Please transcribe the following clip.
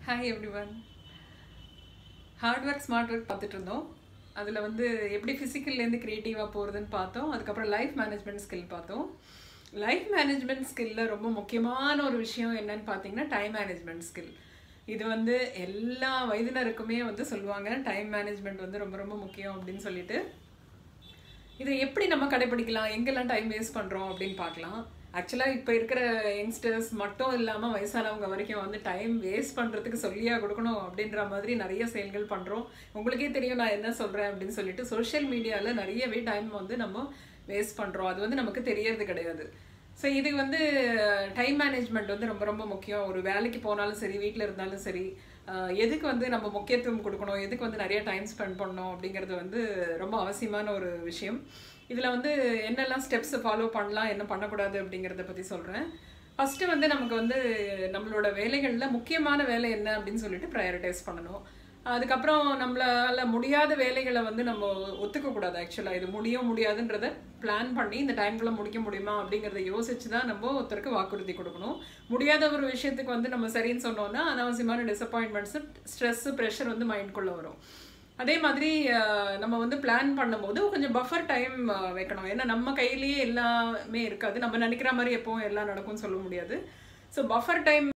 hi everyone hard work smart work பார்த்துட்டு இருந்தோம் அதில் வந்து எப்படி ஃபிசிக்கல்லேருந்து க்ரியேட்டிவாக போகிறதுன்னு பார்த்தோம் அதுக்கப்புறம் லைஃப் மேனேஜ்மெண்ட் ஸ்கில் பார்த்தோம் லைஃப் மேனேஜ்மெண்ட் ஸ்கில்லில் ரொம்ப முக்கியமான ஒரு விஷயம் என்னன்னு பார்த்தீங்கன்னா டைம் மேனேஜ்மெண்ட் ஸ்கில் இது வந்து எல்லா வயதினருக்குமே வந்து சொல்லுவாங்க டைம் மேனேஜ்மெண்ட் வந்து ரொம்ப ரொம்ப முக்கியம் அப்படின்னு சொல்லிட்டு இதை எப்படி நம்ம கடைபிடிக்கலாம் எங்கெல்லாம் டைம் வேஸ்ட் பண்ணுறோம் அப்படின்னு பார்க்கலாம் ஆக்சுவலாக இப்போ இருக்கிற யங்ஸ்டர்ஸ் மட்டும் இல்லாமல் வயசானவங்க வரைக்கும் வந்து டைம் வேஸ்ட் பண்ணுறதுக்கு சொல்லியா கொடுக்கணும் அப்படின்ற மாதிரி நிறைய செயல்கள் பண்ணுறோம் உங்களுக்கே தெரியும் நான் என்ன சொல்கிறேன் அப்படின்னு சொல்லிட்டு சோஷியல் மீடியாவில் நிறையவே டைம் வந்து நம்ம வேஸ்ட் பண்ணுறோம் அது வந்து நமக்கு தெரியறது கிடையாது ஸோ இது வந்து டைம் மேனேஜ்மெண்ட் வந்து ரொம்ப ரொம்ப முக்கியம் ஒரு வேலைக்கு போனாலும் சரி வீட்டில் இருந்தாலும் சரி ஆஹ் எதுக்கு வந்து நம்ம முக்கியத்துவம் கொடுக்கணும் எதுக்கு வந்து நிறைய டைம் ஸ்பெண்ட் பண்ணணும் அப்படிங்கிறது வந்து ரொம்ப அவசியமான ஒரு விஷயம் இதில் வந்து என்னெல்லாம் ஸ்டெப்ஸ் ஃபாலோ பண்ணலாம் என்ன பண்ணக்கூடாது அப்படிங்கிறத பற்றி சொல்கிறேன் ஃபஸ்ட்டு வந்து நமக்கு வந்து நம்மளோட வேலைகளில் முக்கியமான வேலை என்ன அப்படின்னு சொல்லிட்டு ப்ரையாரிட்டைஸ் பண்ணணும் அதுக்கப்புறம் நம்மளால முடியாத வேலைகளை வந்து நம்ம ஒத்துக்க கூடாது ஆக்சுவலாக இது முடியும் முடியாதுன்றத பிளான் பண்ணி இந்த டைம்குள்ள முடிக்க முடியுமா அப்படிங்கிறத யோசிச்சு தான் நம்ம ஒருத்தருக்கு வாக்குறுதி கொடுக்கணும் முடியாத ஒரு விஷயத்துக்கு வந்து நம்ம சரின்னு சொன்னோம்னா அனாவசியமான டிசப்பாயின்மெண்ட்ஸு ஸ்ட்ரெஸ்ஸு ப்ரெஷர் வந்து மைண்ட்குள்ளே வரும் அதே மாதிரி அஹ், நம்ம வந்து பிளான் பண்ணும்போது கொஞ்சம் பஃபர் டைம் வைக்கணும் ஏன்னா நம்ம கையிலேயே எல்லாமே இருக்காது நம்ம நினைக்கிற மாதிரி எப்பவும் எல்லாம் நடக்கும்னு சொல்ல முடியாது ஸோ பஃபர் டைம்